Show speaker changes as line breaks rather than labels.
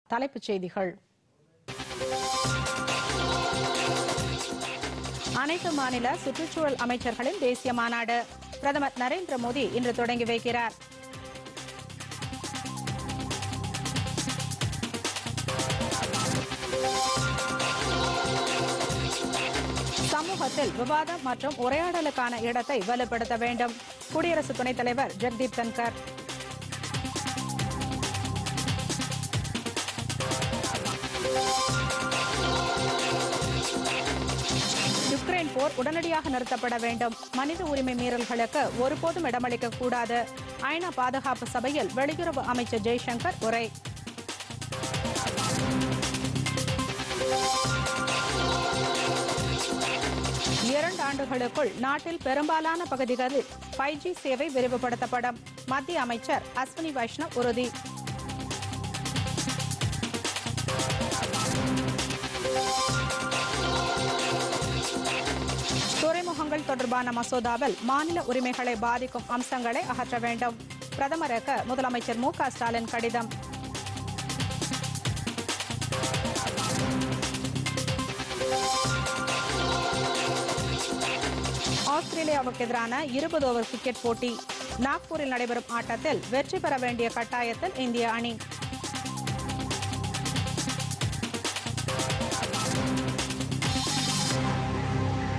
தலைப்புச் செய்திகள் அனைத்து மாநில சுற்றுச்சூழல் அமைச்சர்களின் தேசிய மாநாடு பிரதமர் நரேந்திர மோடி இன்று தொடங்கி வைக்கிறார் சமூகத்தில் விவாதம் மற்றும் உரையாடலுக்கான இடத்தை வலுப்படுத்த வேண்டும் குடியரசு துணைத் தலைவர் ஜெக்தீப் தன்கர் யுக்ரைன் போர் உடனடியாக நிறுத்தப்பட வேண்டும் மனித உரிமை மீறல்களுக்கு ஒருபோதும் இடமளிக்க கூடாது ஐநா பாதுகாப்பு சபையில் வெளியுறவு அமைச்சர் ஜெய்சங்கர் உரை இரண்டு ஆண்டுகளுக்குள் நாட்டில் பெரும்பாலான பகுதிகளில் ஃபைவ் ஜி சேவை விரிவுபடுத்தப்படும் மத்திய அமைச்சர் அஸ்வினி வைஷ்ணவ் உறுதி துறைமுகங்கள் தொடர்பான மசோதாவில் மாநில உரிமைகளை பாதிக்கும் அம்சங்களை அகற்ற வேண்டும் பிரதமருக்கு முதலமைச்சர் மு க ஸ்டாலின் கடிதம் ஆஸ்திரேலியாவுக்கு எதிரான இருபது ஓவர் கிரிக்கெட் போட்டி நாக்பூரில் நடைபெறும் ஆட்டத்தில் வெற்றி பெற வேண்டிய கட்டாயத்தில் இந்திய அணி